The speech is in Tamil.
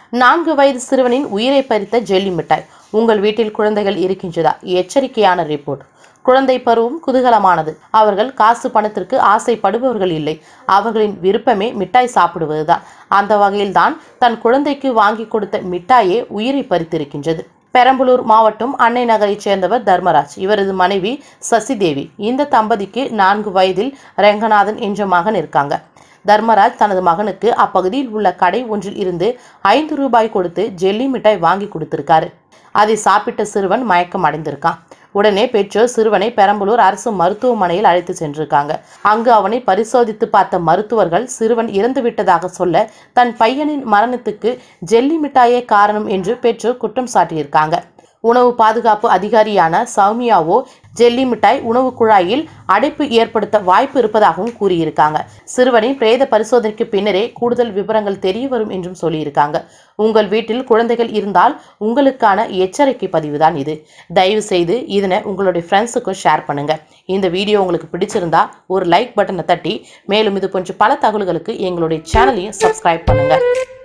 நான்கு வயது சிறுவனின் உயிரை பறித்த ஜெல்லி மிட்டாய் உங்கள் வீட்டில் குழந்தைகள் இருக்கின்றதா எச்சரிக்கையான ரிப்போர்ட் குழந்தை பருவம் குதூகலமானது அவர்கள் காசு பணத்திற்கு ஆசைப்படுபவர்கள் இல்லை அவர்களின் விருப்பமே மிட்டாய் சாப்பிடுவதுதான் அந்த வகையில்தான் தன் குழந்தைக்கு வாங்கி கொடுத்த மிட்டாயே உயிரை பறித்திருக்கின்றது பெரம்பலூர் மாவட்டம் அன்னை நகரைச் சேர்ந்தவர் தர்மராஜ் இவரது மனைவி சசிதேவி இந்த தம்பதிக்கு நான்கு வயதில் ரெங்கநாதன் என்ற மகன் இருக்காங்க தர்மராஜ் தனது மகனுக்கு அப்பகுதியில் உள்ள கடை ஒன்றில் இருந்து ஐந்து ரூபாய் கொடுத்து ஜெல்லி மிட்டாய் வாங்கி கொடுத்திருக்காரு அதை சாப்பிட்ட சிறுவன் மயக்கம் அடைந்திருக்கான் உடனே பெற்றோர் சிறுவனை பெரம்பலூர் அரசு மருத்துவமனையில் அழைத்து சென்றிருக்காங்க அங்கு அவனை பரிசோதித்து பார்த்த மருத்துவர்கள் சிறுவன் இறந்து விட்டதாக சொல்ல தன் பையனின் மரணத்துக்கு ஜெல்லி மிட்டாயே காரணம் என்று பெற்றோர் குற்றம் சாட்டியிருக்காங்க உணவு பாதுகாப்பு அதிகாரியான சௌமியாவோ ஜெல்லி மிட்டாய் உணவு குழாயில் அடைப்பு ஏற்படுத்த வாய்ப்பு இருப்பதாகவும் கூறியிருக்காங்க சிறுவனின் பிரேத பரிசோதனைக்கு பின்னரே கூடுதல் விவரங்கள் தெரிய வரும் என்றும் சொல்லியிருக்காங்க உங்கள் வீட்டில் குழந்தைகள் இருந்தால் உங்களுக்கான எச்சரிக்கை பதிவுதான் இது தயவு செய்து இதனை உங்களுடைய ஃப்ரெண்ட்ஸுக்கும் ஷேர் பண்ணுங்க இந்த வீடியோ உங்களுக்கு பிடிச்சிருந்தா ஒரு லைக் பட்டனை தட்டி மேலும் இது போன்ற பல தகவல்களுக்கு எங்களுடைய சேனலையும் சப்ஸ்கிரைப் பண்ணுங்க